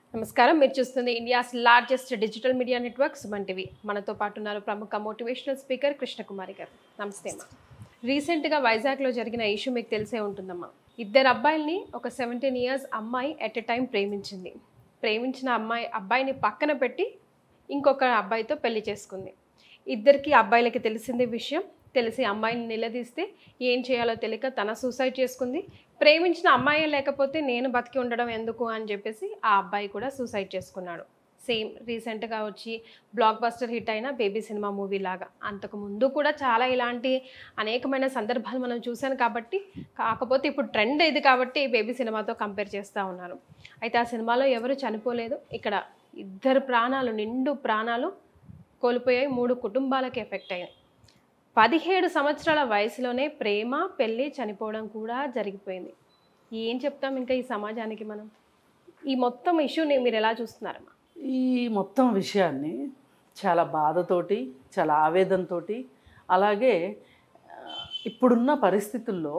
నమస్కారం మీరు చూస్తుంది India's largest digital media network Suman TV మనతో పాటు ఉన్నారు ప్రముఖ మోటివేషనల్ స్పీకర్ కృష్ణకుమారి గారు నమస్తే అమ్మా రీసెంట్గా వైజాగ్లో జరిగిన ఇష్యూ మీకు తెలిసే ఉంటుందమ్మా ఇద్దరు అబ్బాయిల్ని ఒక సెవెంటీన్ ఇయర్స్ అమ్మాయి ఎట్ ఎ టైం ప్రేమించింది ప్రేమించిన అమ్మాయి అబ్బాయిని పక్కన పెట్టి ఇంకొక అబ్బాయితో పెళ్లి చేసుకుంది ఇద్దరికి అబ్బాయిలకి తెలిసింది విషయం తెలిసి అమ్మాయిని నిలదీస్తే ఏం చేయాలో తెలియక తన సూసైడ్ చేసుకుంది ప్రేమించిన అమ్మాయే లేకపోతే నేను బతికి ఉండడం ఎందుకు అని చెప్పేసి ఆ అబ్బాయి కూడా సూసైడ్ చేసుకున్నాడు సేమ్ రీసెంట్గా వచ్చి బ్లాక్ బస్టర్ హిట్ అయిన బేబీ సినిమా మూవీ లాగా అంతకు ముందు కూడా చాలా ఇలాంటి అనేకమైన సందర్భాలు మనం చూసాను కాబట్టి కాకపోతే ఇప్పుడు ట్రెండ్ ఇది కాబట్టి బేబీ సినిమాతో కంపేర్ చేస్తూ ఉన్నారు అయితే ఆ సినిమాలో ఎవరు చనిపోలేదు ఇక్కడ ఇద్దరు ప్రాణాలు నిండు ప్రాణాలు కోల్పోయాయి మూడు కుటుంబాలకి ఎఫెక్ట్ అయ్యాయి పదిహేడు సంవత్సరాల వయసులోనే ప్రేమ పెళ్ళి చనిపోవడం కూడా జరిగిపోయింది ఏం చెప్తాం ఇంకా ఈ సమాజానికి మనం ఈ మొత్తం ఇష్యూని మీరు ఎలా చూస్తున్నారమ్మా ఈ మొత్తం విషయాన్ని చాలా బాధతోటి చాలా ఆవేదనతోటి అలాగే ఆ, ఇప్పుడున్న పరిస్థితుల్లో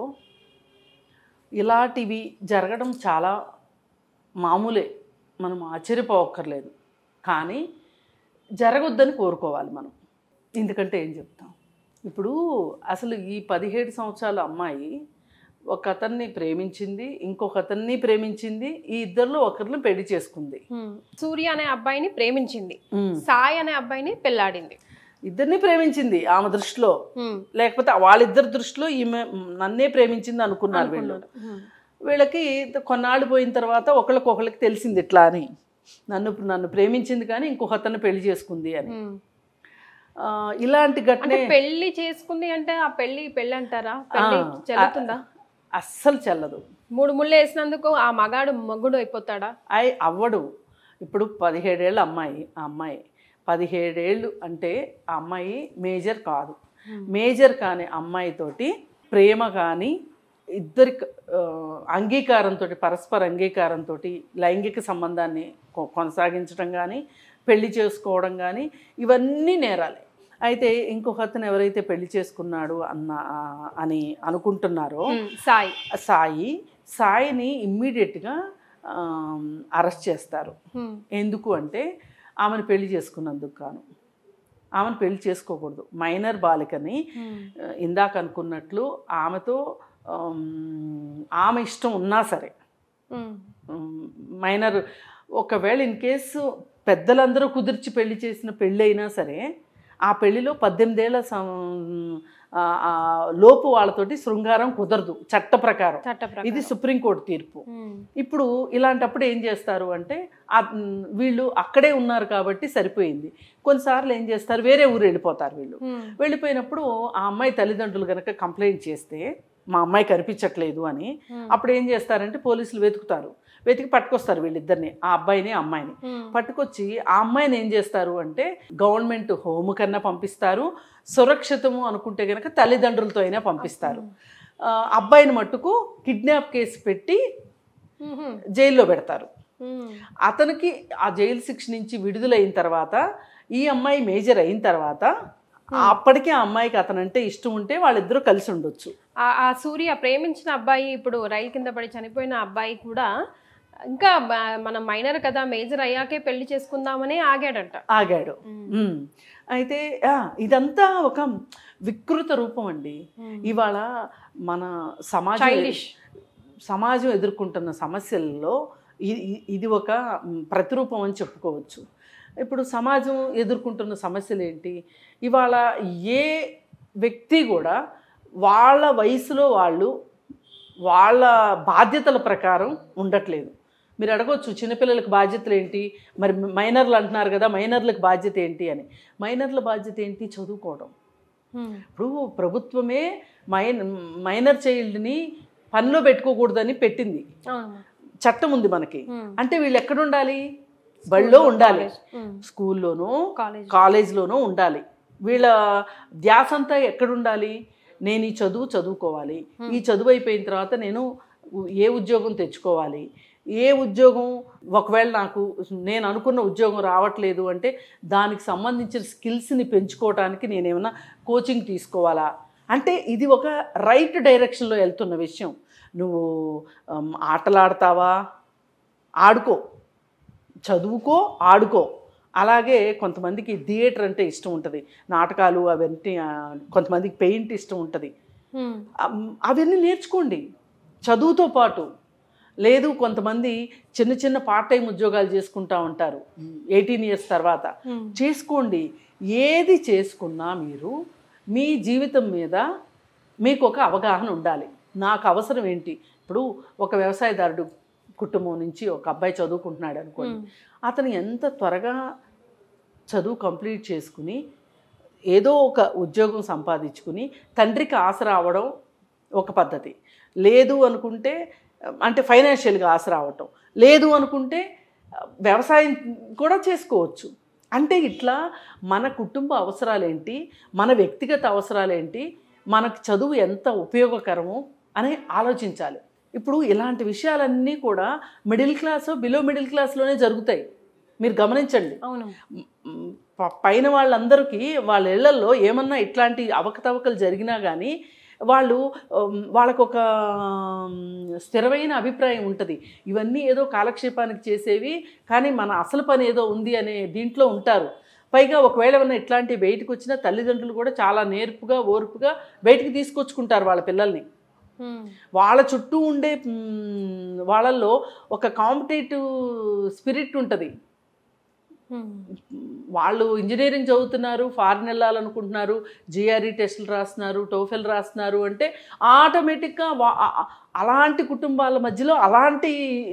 ఇలాంటివి జరగడం చాలా మామూలే మనం ఆశ్చర్యపోవక్కర్లేదు కానీ జరగొద్దని కోరుకోవాలి మనం ఎందుకంటే ఏం చెప్తాం ఇప్పుడు అసలు ఈ పదిహేడు సంవత్సరాల అమ్మాయి ఒక అతన్ని ప్రేమించింది ఇంకొక అతన్ని ప్రేమించింది ఈ ఇద్దరిలో ఒకరిని పెళ్లి చేసుకుంది సూర్య అనే అబ్బాయిని ప్రేమించింది సాయి అనే అబ్బాయిని పెళ్ళాడింది ఇద్దరిని ప్రేమించింది ఆమె దృష్టిలో లేకపోతే వాళ్ళిద్దరి దృష్టిలో ఈమె నన్నే ప్రేమించింది అనుకున్నారు వీళ్ళు వీళ్ళకి కొన్నాళ్ళు పోయిన తర్వాత ఒకళ్ళకొకళ్ళకి తెలిసింది ఇట్లా అని నన్ను నన్ను ప్రేమించింది కానీ ఇంకొక అతన్ని పెళ్లి చేసుకుంది అని ఆ, ఇలాంటి అంటే ఘటనే పెళ్లి చేసుకుంది అంటే ఆ పెళ్లి పెళ్ళి అంటారా పెళ్లి ఆ, చెల్లుతుందా అస్సలు చెల్లదు మూడు ముళ్ళు వేసినందుకు ఆ మగాడు మగ్గుడు అయిపోతాడా అయి అవ్వడు ఇప్పుడు పదిహేడేళ్ళ అమ్మాయి ఆ అమ్మాయి పదిహేడేళ్ళు అంటే ఆ అమ్మాయి మేజర్ కాదు మేజర్ కాని అమ్మాయితోటి ప్రేమ కానీ ఇద్దరి అంగీకారంతో పరస్పర అంగీకారంతో లైంగిక సంబంధాన్ని కొ- కొనసాగించడం కానీ పెళ్లి చేసుకోవడం కానీ ఇవన్నీ నేరాలే అయితే ఇంకొక అతను ఎవరైతే పెళ్లి చేసుకున్నాడు అన్న ఆ, అని అనుకుంటున్నారో ఉమ్, సాయి సాయి సాయిని ఇమ్మీడియట్గా అరెస్ట్ చేస్తారు ఉమ్, ఎందుకు అంటే ఆమెను పెళ్లి చేసుకున్నందుకు కాను ఆమెను పెళ్లి చేసుకోకూడదు మైనర్ బాలికని ఉమ్, ఆ, ఇందాక అనుకున్నట్లు ఆమెతో ఆమ్, ఆమె ఇష్టం ఉన్నా సరే ఉమ్, ఉమ్, మైనర్ ఒకవేళ ఇన్ కేసు పెద్దలందరూ కుదిర్చి పెళ్లి చేసిన పెళ్ళి అయినా సరే ఆ పెళ్లిలో పద్దెనిమిదేళ్ల సం- ఆ, ఆ, లోపు వాళ్ళతోటి శృంగారం కుదరదు చట్ట ప్రకారం చట్ట ప్రకారం. ఇది సుప్రీంకోర్టు తీర్పు ఉమ్, ఇప్పుడు ఇలాంటప్పుడు ఏం చేస్తారు అంటే ఆ, మ్, వీళ్ళు అక్కడే ఉన్నారు కాబట్టి సరిపోయింది కొన్నిసార్లు ఏం చేస్తారు వేరే ఊరు వెళ్ళిపోతారు వీళ్ళు ఉమ్, వెళ్ళిపోయినప్పుడు ఆ అమ్మాయి తల్లిదండ్రులు కనుక కంప్లైంట్ చేస్తే మా అమ్మాయి కనిపించట్లేదు అని Hmm. అప్పుడు ఏం చేస్తారంటే పోలీసులు వెతుకుతారు వెతికి పట్టుకొస్తారు వీళ్ళిద్దరిని ఆ అబ్బాయిని ఆ అమ్మాయిని ఉమ్, పట్టుకొచ్చి ఆ అమ్మాయిని ఏం చేస్తారు అంటే గవర్నమెంట్ హోమ్ కన్నా పంపిస్తారు సురక్షితము అనుకుంటే కనుక తల్లిదండ్రులతో అయినా పంపిస్తారు ఆ, అబ్బాయిని మట్టుకు కిడ్నాప్ కేసు పెట్టి ఉమ్, జైల్లో పెడతారు ఉమ్, అతనికి ఆ జైలు శిక్ష నుంచి విడుదలైన తర్వాత ఈ అమ్మాయి మేజర్ అయిన తర్వాత అప్పటికే ఆ అమ్మాయికి అతనంటే ఇష్టం ఉంటే వాళ్ళిద్దరూ కలిసి ఉండొచ్చు ఆ- ఆ సూర్య ప్రేమించిన అబ్బాయి ఇప్పుడు రైలు కింద పడి చనిపోయిన అబ్బాయి కూడా ఇంకా బ- మనం మైనర్ కదా మేజర్ అయ్యాకే పెళ్లి చేసుకుందామని ఆగాడంట ఆగాడు ఉమ్. అయితే ఆ, ఇదంతా ఒక వికృత రూపం అండి ఇవాళ మన సమాజం చైల్డిష్ సమాజం ఎదుర్కొంటున్న సమస్యల్లో ఇ- ఇ- ఇది ఒక మ్, ప్రతిరూపం అని చెప్పుకోవచ్చు ఇప్పుడు సమాజం ఎదుర్కొంటున్న సమస్యలు ఏంటి ఇవాళ ఏ వ్యక్తి కూడా వాళ్ళ వయసులో వాళ్ళు వాళ్ళ బాధ్యతల ప్రకారం ఉండట్లేదు మీరు అడగవచ్చు చిన్నపిల్లలకు బాధ్యతలు ఏంటి మరి మైనర్లు అంటున్నారు కదా మైనర్లకు బాధ్యత ఏంటి అని మైనర్ల బాధ్యత ఏంటి చదువుకోవడం ఇప్పుడు ప్రభుత్వమే మైన్ మైనర్ చైల్డ్ని పనిలో పెట్టుకోకూడదని పెట్టింది చట్టం ఉంది మనకి అంటే వీళ్ళు ఎక్కడ ఉండాలి బడిలో ఉండాలి స్కూల్లోనూ కాలేజ్ కాలేజ్లోనూ ఉండాలి వీళ్ళ ధ్యాస అంతా ఎక్కడ ఉండాలి నేను ఈ చదువు చదువుకోవాలి ఈ చదువు అయిపోయిన తర్వాత నేను ఉ- ఏ ఉద్యోగం తెచ్చుకోవాలి ఏ ఉద్యోగం ఒకవేళ నాకు నేను అనుకున్న ఉద్యోగం రావట్లేదు అంటే దానికి సంబంధించిన స్కిల్స్ని పెంచుకోవడానికి నేను ఏమైనా కోచింగ్ తీసుకోవాలా అంటే ఇది ఒక రైట్ డైరెక్షన్లో వెళ్తున్న విషయం నువ్వు ఆమ్, ఆటలాడతావా ఆడుకో చదువుకో ఆడుకో అలాగే కొంతమందికి థియేటర్ అంటే ఇష్టం ఉంటుంది నాటకాలు అవన్నీ ఆ, కొంతమందికి పెయింట్ ఇష్టం ఉంటుంది ఉమ్, అమ్, అవన్నీ నేర్చుకోండి చదువుతో పాటు లేదు కొంతమంది చిన్న చిన్న పార్ట్ టైం ఉద్యోగాలు చేసుకుంటా ఉంటారు ఎయిటీన్ ఇయర్స్ తర్వాత ఉమ్, చేసుకోండి ఏది చేసుకున్నా మీరు మీ జీవితం మీద మీకు ఒక అవగాహన ఉండాలి నాకు అవసరం ఏంటి ఇప్పుడు ఒక వ్యవసాయదారుడు కుటుంబం నుంచి ఒక అబ్బాయి చదువుకుంటున్నాడు అనుకోండి ఉమ్, అతను ఎంత త్వరగా చదువు కంప్లీట్ చేసుకుని ఏదో ఒక ఉద్యోగం సంపాదించుకుని తండ్రికి ఆసరా అవ్వడం ఒక పద్ధతి లేదు అనుకుంటే అంటే ఫైనాన్షియల్గా ఆసరా అవ్వటం లేదు అనుకుంటే వ్యవసాయం కూడా చేసుకోవచ్చు అంటే ఇట్లా మన కుటుంబ అవసరాలేంటి మన వ్యక్తిగత అవసరాలేంటి మనకు చదువు ఎంత ఉపయోగకరమో అని ఆలోచించాలి ఇప్పుడు ఇలాంటి విషయాలన్నీ కూడా మిడిల్ క్లాస్ బిలో మిడిల్ క్లాస్లోనే జరుగుతాయి మీరు గమనించండి అవును మ్, ప- పైన వాళ్ళందరికీ వాళ్ళ ఇళ్లల్లో ఏమన్నా ఇట్లాంటి అవకతవకలు జరిగినా కానీ వాళ్ళు ఉమ్, వాళ్ళకొక ఉమ్, స్థిరమైన అభిప్రాయం ఉంటుంది ఇవన్నీ ఏదో కాలక్షేపానికి చేసేవి కానీ మన అసలు పని ఏదో ఉంది అనే దీంట్లో ఉంటారు పైగా ఒకవేళ ఏమన్నా ఇట్లాంటి బయటకు వచ్చినా తల్లిదండ్రులు కూడా చాలా నేర్పుగా ఓర్పుగా బయటికి తీసుకొచ్చుకుంటారు వాళ్ళ పిల్లల్ని ఉమ్, వాళ్ళ చుట్టూ ఉండే మ్, వాళ్ళల్లో ఒక కాంపిటేటివ్ స్పిరిట్ ఉంటుంది ఉమ్, వాళ్ళు ఇంజనీరింగ్ చదువుతున్నారు ఫారిన్ వెళ్ళాలనుకుంటున్నారు జిఆర్ఈ టెస్టులు రాస్తున్నారు టోఫెల్ రాస్తున్నారు అంటే ఆటోమేటిక్గా వా- ఆ- ఆ- అలాంటి కుటుంబాల మధ్యలో అలాంటి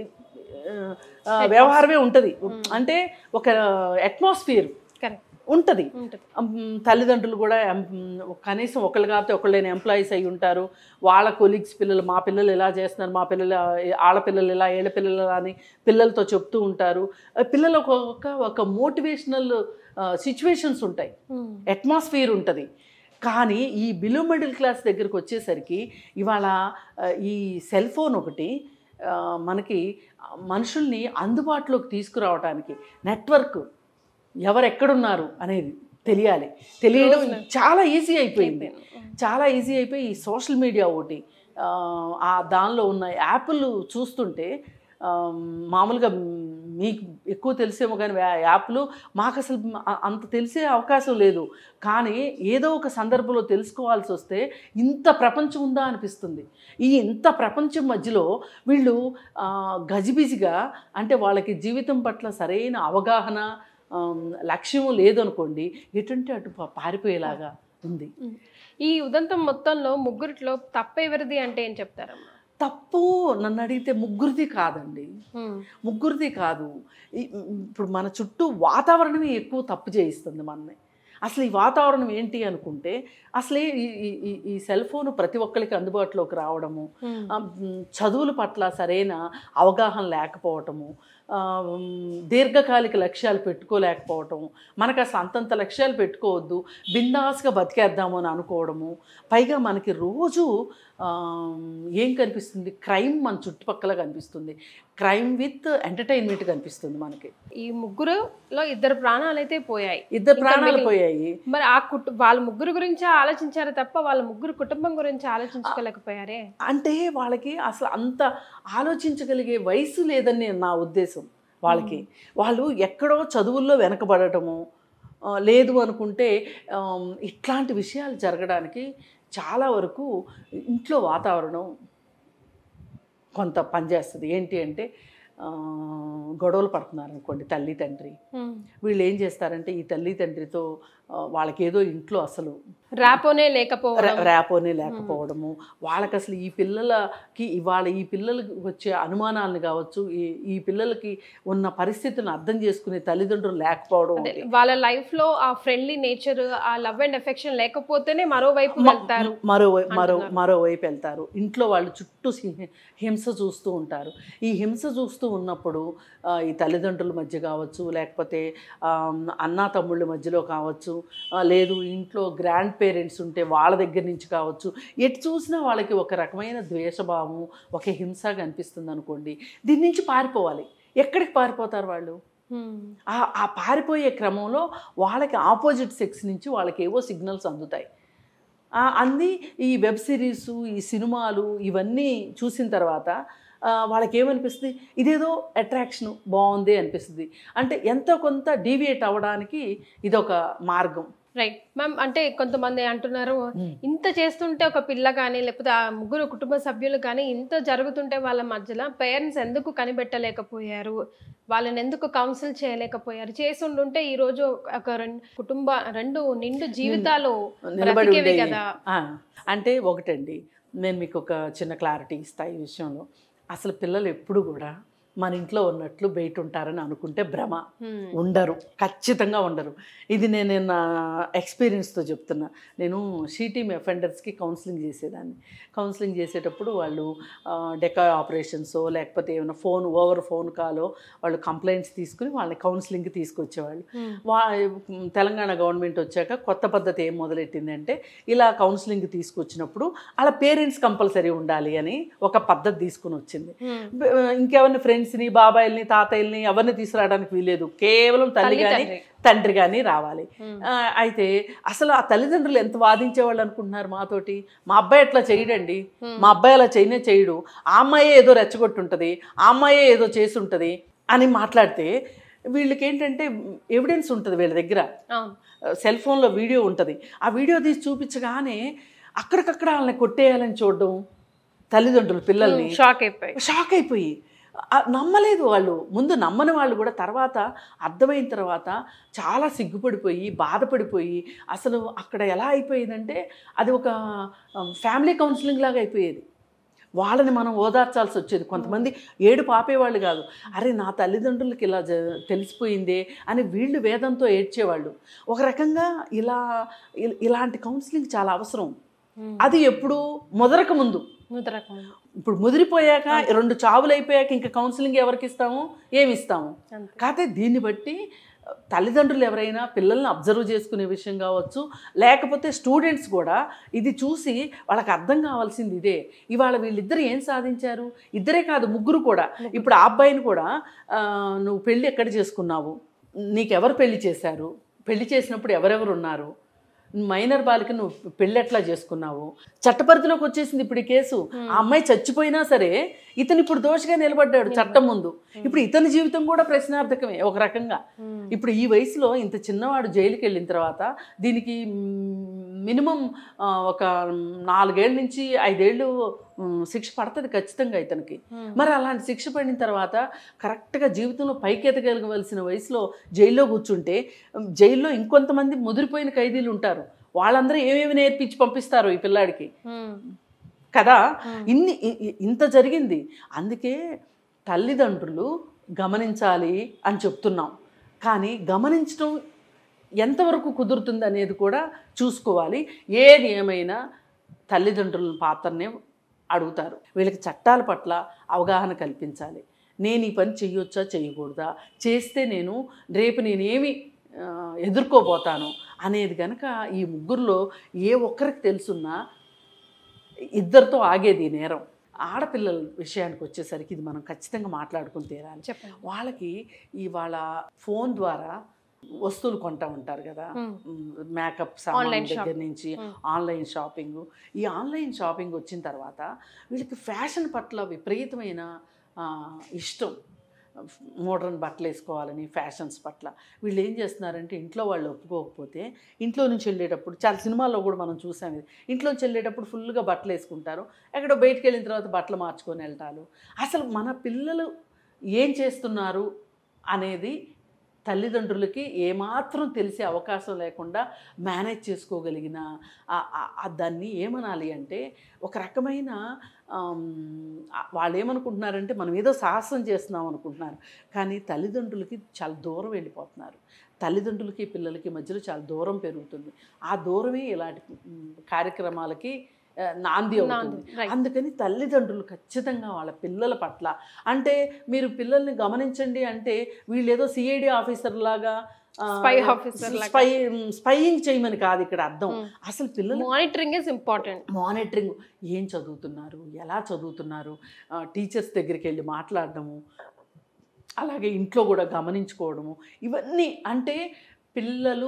ఆ, ఆ, వ్యవహారమే ఉంటుంది అంటే ఒక అట్మాస్ఫియర్ కరెక్ట్ ఉంటుంది ఉంటుంది ఉమ్, తల్లిదండ్రులు కూడా ఎం- కనీసం ఒకళ్ళు కాకపోతే ఒకళ్ళైనా ఎంప్లాయీస్ అయి ఉంటారు వాళ్ళ కొలీగ్స్ పిల్లలు మా పిల్లలు ఎలా చేస్తున్నారు మా పిల్లలు ఆడపిల్లలు ఎలా ఏళ్ళ పిల్లలు ఎలా అని పిల్లలతో చెప్తూ ఉంటారు ఆ పిల్లలు ఒక ఒక ఒక మోటివేషనల్ సిచ్యువేషన్స్ ఉంటాయి ఉమ్, అట్మాస్ఫియర్ ఉంటుంది కానీ ఈ బిలో మిడిల్ క్లాస్ దగ్గరికి వచ్చేసరికి ఇవాళ ఆ, ఈ సెల్ ఫోన్ ఒకటి ఆ, మనకి మనుషుల్ని అందుబాటులోకి తీసుకురావడానికి నెట్వర్క్ ఎవరు ఎక్కడున్నారు అనేది తెలియాలి తెలియడం చాలా ఈజీ అయిపోయింది చాలా ఈజీ అయిపోయి ఈ సోషల్ మీడియా ఒకటి ఆ, ఆ దానిలో ఉన్న యాప్లు చూస్తుంటే ఆ, మామూలుగా మీకు ఎక్కువ తెలిసేమో కానీ ఆ యాప్లు మాకు అసలు అ- అంత తెలిసే అవకాశం లేదు కానీ ఏదో ఒక సందర్భంలో తెలుసుకోవాల్సి వస్తే ఇంత ప్రపంచం ఉందా అనిపిస్తుంది ఈ ఇంత ప్రపంచం మధ్యలో వీళ్ళు ఆ, గజిబిజిగా అంటే వాళ్ళకి జీవితం పట్ల సరైన అవగాహన ఆమ్, లక్ష్యం లేదనుకోండి ఎటుంటే అటు పా- పారిపోయేలాగా ఉంది ఉమ్. ఈ ఉదంతం మొత్తంలో ముగ్గురిట్లో తప్పెవరిది అంటే ఏం చెప్తారమ్మా తప్పు నన్ను అడిగితే ముగ్గురిది కాదండి ఉమ్, ముగ్గురిది కాదు ఈ- ఇప్పుడు మన చుట్టూ వాతావరణమే ఎక్కువ తప్పు చేయిస్తుంది మనని అసలు ఈ వాతావరణం ఏంటి అనుకుంటే అసలే ఈ ఈ- ఈ ఈ సెల్ ఫోన్ ప్రతి ఒక్కరికి అందుబాటులోకి రావడము ఉమ్, ఆ, మ్, చదువుల పట్ల సరైన అవగాహన లేకపోవటము ఆ, మ్, దీర్ఘకాలిక లక్ష్యాలు పెట్టుకోలేకపోవటము మనకు అసలు అంతంత లక్ష్యాలు పెట్టుకోవద్దు బిందాస్గా బతికేద్దాము అని అనుకోవడము పైగా మనకి రోజు ఆ, ఏం కనిపిస్తుంది క్రైమ్ మన చుట్టుపక్కల కనిపిస్తుంది క్రైమ్ విత్ ఎంటర్టైన్మెంట్ కనిపిస్తుంది మనకి ఈ ముగ్గురులో ఇద్దరు ప్రాణాలు అయితే పోయాయి ఇద్దరు ఇంకా ప్రాణాలు మిగిలిన- పోయాయి మరి ఆ కుటు వాళ్ళ ముగ్గురు గురించి ఆలోచించారు తప్ప వాళ్ళ ముగ్గురు కుటుంబం గురించి ఆలోచించుకోలేకపోయారే అంటే వాళ్ళకి అసలు అంత ఆలోచించగలిగే వయసు లేదని నా ఉద్దేశం వాళ్ళకి వాళ్ళు ఎక్కడో చదువుల్లో వెనకబడటము ఆ, లేదు అనుకుంటే ఆమ్, ఇట్లాంటి విషయాలు జరగడానికి చాలా వరకు ఇంట్లో వాతావరణం కొంత పనిచేస్తుంది ఏంటి అంటే ఆ, గొడవలు పడుతున్నారు అనుకోండి తల్లి తండ్రి ఉమ్. వీళ్ళు ఏం చేస్తారంటే ఈ తల్లి తండ్రితో ఆ, వాళ్ళకి ఏదో ఇంట్లో అసలు రాపోనే లేకపోవడం రా- ర్యాపోనే లేకపోవడము వాళ్ళకి అసలు ఈ పిల్లలకి ఇవాళ ఈ పిల్లలకి వచ్చే అనుమానాలను కావచ్చు ఈ ఈ పిల్లలకి ఉన్న పరిస్థితిని అర్థం చేసుకునే తల్లిదండ్రులు లేకపోవడం అదే, ఒకటి. వాళ్ళ లైఫ్ లో ఆ ఫ్రెండ్లీ నేచర్ ఆ లవ్ అండ్ ఎఫెక్షన్ లేకపోతేనే మరోవైపు వెళ్తారు మరో మరో మరోవైపు వెళ్తారు ఇంట్లో వాళ్ళు చుట్టూ సి- హింస చూస్తూ ఉంటారు ఈ హింస చూస్తూ ఉన్నప్పుడు ఆ, ఈ తల్లిదండ్రుల మధ్య కావచ్చు లేకపోతే ఆ, అన్నా తమ్ముళ్ళ మధ్యలో కావచ్చు ఆ, లేదు ఇంట్లో గ్రాండ్ పేరెంట్స్ ఉంటే వాళ్ళ దగ్గర నుంచి కావచ్చు ఎటు చూసినా వాళ్ళకి ఒక రకమైన ద్వేషభావం ఒక హింస కనిపిస్తుంది అనుకోండి దీని నుంచి పారిపోవాలి ఎక్కడికి పారిపోతారు వాళ్ళు ఉమ్. ఆ ఆ పారిపోయే క్రమంలో వాళ్ళకి ఆపోజిట్ సెక్స్ నుంచి వాళ్ళకి ఏవో సిగ్నల్స్ అందుతాయి ఆ, అంది ఈ వెబ్ సిరీస్ ఈ సినిమాలు ఇవన్నీ చూసిన తర్వాత ఆ, వాళ్ళకి ఏమనిపిస్తుంది ఇదేదో అట్రాక్షన్ బాగుంది అనిపిస్తుంది అంటే ఎంతో కొంత డీవియేట్ అవ్వడానికి ఇది ఒక మార్గం రైట్ మ్యామ్ అంటే కొంతమంది అంటున్నారు ఇంత చేస్తుంటే ఒక పిల్ల కానీ లేకపోతే ఆ ముగ్గురు కుటుంబ సభ్యులు కానీ ఇంత జరుగుతుంటే వాళ్ళ మధ్యలో పేరెంట్స్ ఎందుకు కనిపెట్టలేకపోయారు వాళ్ళని ఎందుకు కౌన్సిల్ చేయలేకపోయారు చేసి ఉండుంటే ఈ రోజు ఒక రెండు కుటుంబ రెండు నిండు జీవితాలు నిలబడి బ్రతికేవి ఉండేవి. కదా ఆ, అంటే ఒకటండి నేను మీకు ఒక చిన్న క్లారిటీ ఇస్తా ఈ విషయంలో అసలు పిల్లలు ఎప్పుడు కూడా మన ఇంట్లో ఉన్నట్లు బయట ఉంటారని అనుకుంటే భ్రమ Hmm. ఉండరు ఖచ్చితంగా ఉండరు ఇది నేను నా ఎక్స్పీరియన్స్తో చెప్తున్నా నేను షీటీమ్ అఫెండర్స్కి కౌన్సిలింగ్ చేసేదాన్ని కౌన్సిలింగ్ చేసేటప్పుడు వాళ్ళు డెకా ఆపరేషన్స్ లేకపోతే ఏమైనా ఫోన్ ఓవర్ ఫోన్ కాలో వాళ్ళు కంప్లైంట్స్ తీసుకుని వాళ్ళని కౌన్సిలింగ్కి తీసుకొచ్చేవాళ్ళు Hmm. వా తెలంగాణ గవర్నమెంట్ వచ్చాక కొత్త పద్ధతి ఏం మొదలెట్టిందంటే ఇలా కౌన్సిలింగ్ తీసుకొచ్చినప్పుడు వాళ్ళ పేరెంట్స్ కంపల్సరీ ఉండాలి అని ఒక పద్ధతి తీసుకుని వచ్చింది Hmm. బ- ఇంకెవరిని ఫ్రెండ్స్ని బాబాయిల్ని తాతయ్యల్ని ఎవరిని తీసుకురావడానికి వీలేదు కేవలం తల్లి తల్లి, కానీ తండ్రి. తండ్రి కానీ రావాలి Hmm. ఆ, అయితే అసలు ఆ తల్లిదండ్రులు ఎంత వాదించేవాళ్ళు అనుకుంటున్నారు మాతోటి మా అబ్బాయి ఎట్లా చేయడండి మా అబ్బాయి అలా చేయనే చేయడు ఆ అమ్మాయే ఏదో రెచ్చగొట్టుంటుంది ఆ అమ్మాయే ఏదో చేసి ఉంటుంది అని మాట్లాడితే వీళ్ళకి ఏంటంటే ఎవిడెన్స్ ఉంటుంది వీళ్ళ దగ్గర అవును సెల్ ఫోన్లో వీడియో ఉంటుంది ఆ వీడియో తీసి చూపించగానే అక్కడికక్కడ వాళ్ళని కొట్టేయాలని చూడడం తల్లిదండ్రులు పిల్లల్ని షాక్ అయిపోయి షాక్ అయిపోయి ఆ, నమ్మలేదు వాళ్ళు ముందు నమ్మని వాళ్ళు కూడా తర్వాత అర్థమైన తర్వాత చాలా సిగ్గుపడిపోయి బాధపడిపోయి అసలు అక్కడ ఎలా అయిపోయేదంటే అది ఒక ఫ్యామిలీ కౌన్సిలింగ్ లాగా అయిపోయేది వాళ్ళని మనం ఓదార్చాల్సి వచ్చేది కొంతమంది ఏడు పాపేవాళ్ళు కాదు అరే నా తల్లిదండ్రులకి ఇలా జ తెలిసిపోయిందే అని వీళ్ళు వేదంతో ఏడ్చేవాళ్ళు ఒక రకంగా ఇలా ఇ- ఇలాంటి కౌన్సిలింగ్ చాలా అవసరం Hmm. అది ఎప్పుడు మొదలక ముందు ముద్రకం ఇప్పుడు ముదిరిపోయాక రెండు చావులు అయిపోయాక ఇంకా కౌన్సిలింగ్ ఎవరికి ఇస్తాము ఏమి ఇస్తాము అంతే కాకపోతే దీన్ని బట్టి తల్లిదండ్రులు ఎవరైనా పిల్లల్ని అబ్జర్వ్ చేసుకునే విషయం కావచ్చు లేకపోతే స్టూడెంట్స్ కూడా ఇది చూసి వాళ్ళకి అర్థం కావాల్సింది ఇదే ఇవాళ వీళ్ళిద్దరు ఏం సాధించారు ఇద్దరే కాదు ముగ్గురు కూడా ఇప్పుడు ఆ అబ్బాయిని కూడా ఆ, నువ్వు పెళ్ళి ఎక్కడ చేసుకున్నావు నీకెవరు పెళ్లి చేశారు పెళ్లి చేసినప్పుడు ఎవరెవరు ఉన్నారు మైనర్ బాలిక నువ్వు పెళ్ళి ఎట్లా చేసుకున్నావు చట్టపరిధిలోకి వచ్చేసింది ఇప్పుడు ఈ కేసు ఆ అమ్మాయి చచ్చిపోయినా సరే ఇతను ఇప్పుడు దోషిగా నిలబడ్డాడు చట్టం ముందు ఇప్పుడు ఇతని జీవితం కూడా ప్రశ్నార్థకమే ఒక రకంగా Hmm. ఇప్పుడు ఈ వయసులో ఇంత చిన్నవాడు జైలుకి వెళ్ళిన తర్వాత దీనికి మినిమం ఒక నాలుగేళ్ళ నుంచి ఐదేళ్ళు మ్, శిక్ష పడుతుంది ఖచ్చితంగా ఇతనికి Hmm. మరి అలాంటి శిక్ష పడిన తర్వాత కరెక్ట్గా జీవితంలో పైకి ఎదగలగవలసిన వయసులో జైల్లో కూర్చుంటే ఉమ్, జైల్లో ఇంకొంతమంది ముదిరిపోయిన ఖైదీలు ఉంటారు వాళ్ళందరూ ఏమేమి నేర్పించి పంపిస్తారు ఈ పిల్లాడికి Hmm. కదా Hmm. ఇన్ని ఇ- ఇ- ఇంత జరిగింది అందుకే తల్లిదండ్రులు గమనించాలి అని చెప్తున్నాం కానీ గమనించడం ఎంతవరకు కుదురుతుంది అనేది కూడా చూసుకోవాలి ఏది ఏమైనా తల్లిదండ్రుల పాత్రనే అడుగుతారు వీళ్ళకి చట్టాల పట్ల అవగాహన కల్పించాలి నేను ఈ పని చెయ్యొచ్చా చేయకూడదా చేస్తే నేను రేపు నేనేమి ఆ, ఎదుర్కోబోతాను అనేది కనుక ఈ ముగ్గురులో ఏ ఒక్కరికి తెలుసున్నా ఇద్దరితో ఆగేది ఈ నేరం ఆడపిల్లల విషయానికి వచ్చేసరికి ఇది మనం ఖచ్చితంగా మాట్లాడుకుని తీరాలి చెప్పండి వాళ్ళకి ఇవాళ ఫోన్ ద్వారా వస్తువులు కొంటా ఉంటారు కదా Hmm. మేకప్ Online సామాన్ shop. దగ్గర నుంచి Hmm. ఆన్లైన్ షాపింగ్ ఈ ఆన్లైన్ షాపింగ్ వచ్చిన తర్వాత వీళ్ళకి ఫ్యాషన్ పట్ల విపరీతమైన ఆ, ఇష్టం మోడర్న్ బట్టలు వేసుకోవాలని ఫ్యాషన్స్ పట్ల వీళ్ళు ఏం చేస్తున్నారంటే ఇంట్లో వాళ్ళు ఒప్పుకోకపోతే ఇంట్లో నుంచి వెళ్ళేటప్పుడు చాలా సినిమాల్లో కూడా మనం చూసాం ఇది ఇంట్లో నుంచి వెళ్ళేటప్పుడు ఫుల్గా బట్టలు వేసుకుంటారు ఎక్కడో బయటికి వెళ్ళిన తర్వాత బట్టలు మార్చుకొని వెళ్తారు అసలు మన పిల్లలు ఏం చేస్తున్నారు అనేది తల్లిదండ్రులకి ఏమాత్రం తెలిసే అవకాశం లేకుండా మేనేజ్ చేసుకోగలిగిన ఆ- ఆ- ఆ దాన్ని ఏమనాలి అంటే ఒక రకమైన ఆమ్, ఆ- వాళ్ళు ఏమనుకుంటున్నారంటే మనం ఏదో సాహసం చేస్తున్నాం అనుకుంటున్నారు కానీ తల్లిదండ్రులకి చాలా దూరం వెళ్ళిపోతున్నారు తల్లిదండ్రులకి పిల్లలకి మధ్యలో చాలా దూరం పెరుగుతుంది ఆ దూరమే ఇలాంటి ఉమ్, కార్యక్రమాలకి ఆ, నాంది అవుతుంది నాంది, right. అందుకని తల్లిదండ్రులు ఖచ్చితంగా వాళ్ళ పిల్లల పట్ల అంటే మీరు పిల్లల్ని గమనించండి అంటే వీళ్ళు ఏదో సిఐడి ఆఫీసర్ లాగా ఆ, Spy officer లాగా. స్పై స్పైయింగ్ చేయమని కాదు ఇక్కడ అర్థం Hmm. అసలు పిల్లలు మానిటరింగ్ ఇస్ ఇంపార్టెంట్ మానిటరింగ్ ఏం చదువుతున్నారు ఎలా చదువుతున్నారు ఆ, టీచర్స్ దగ్గరికి వెళ్ళి మాట్లాడడము అలాగే ఇంట్లో కూడా గమనించుకోవడము ఇవన్నీ అంటే పిల్లలు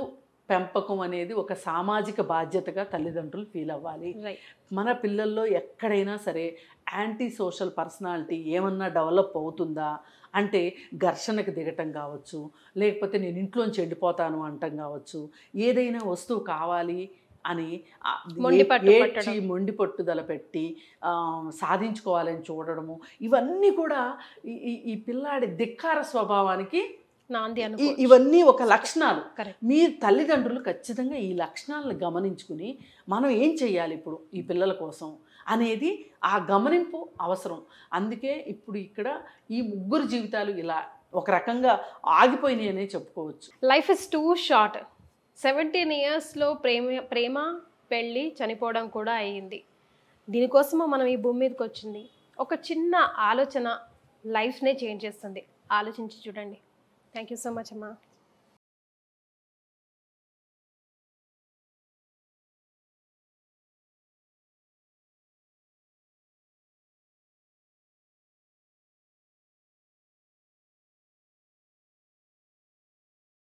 పెంపకం అనేది ఒక సామాజిక బాధ్యతగా తల్లిదండ్రులు ఫీల్ అవ్వాలి రైట్ మన పిల్లల్లో ఎక్కడైనా సరే యాంటీ సోషల్ పర్సనాలిటీ ఏమన్నా డెవలప్ అవుతుందా అంటే ఘర్షణకు దిగటం కావచ్చు లేకపోతే నేను ఇంట్లోంచి వెళ్ళిపోతాను అంటం కావచ్చు ఏదైనా వస్తువు కావాలి అని ఆ, మొండి ఏ- పట్టు ఏడ్చి పట్టడం. మొండి పట్టుదల పెట్టి ఆ, సాధించుకోవాలని చూడడము ఇవన్నీ కూడా ఈ- ఈ ఈ పిల్లాడి ధిక్కార స్వభావానికి నాంది ఈ- అనుకో ఇవన్నీ ఒక లక్షణాలు కరెక్ట్ మీ తల్లిదండ్రులు ఖచ్చితంగా ఈ లక్షణాలను గమనించుకుని మనం ఏం చేయాలి ఇప్పుడు ఈ పిల్లల కోసం అనేది ఆ గమనింపు అవసరం అందుకే ఇప్పుడు ఇక్కడ ఈ ముగ్గురు జీవితాలు ఇలా ఒక రకంగా ఆగిపోయినాయి అనే చెప్పుకోవచ్చు life is too short seventeen ఇయర్స్లో ప్రేమ ప్రేమ పెళ్ళి చనిపోవడం కూడా అయ్యింది దీనికోసము మనం ఈ భూమి మీదకి వచ్చింది ఒక చిన్న ఆలోచన లైఫ్నే చేంజ్ చేస్తుంది ఆలోచించి చూడండి థ్యాంక్ యూ సో మచ్ అమ్మా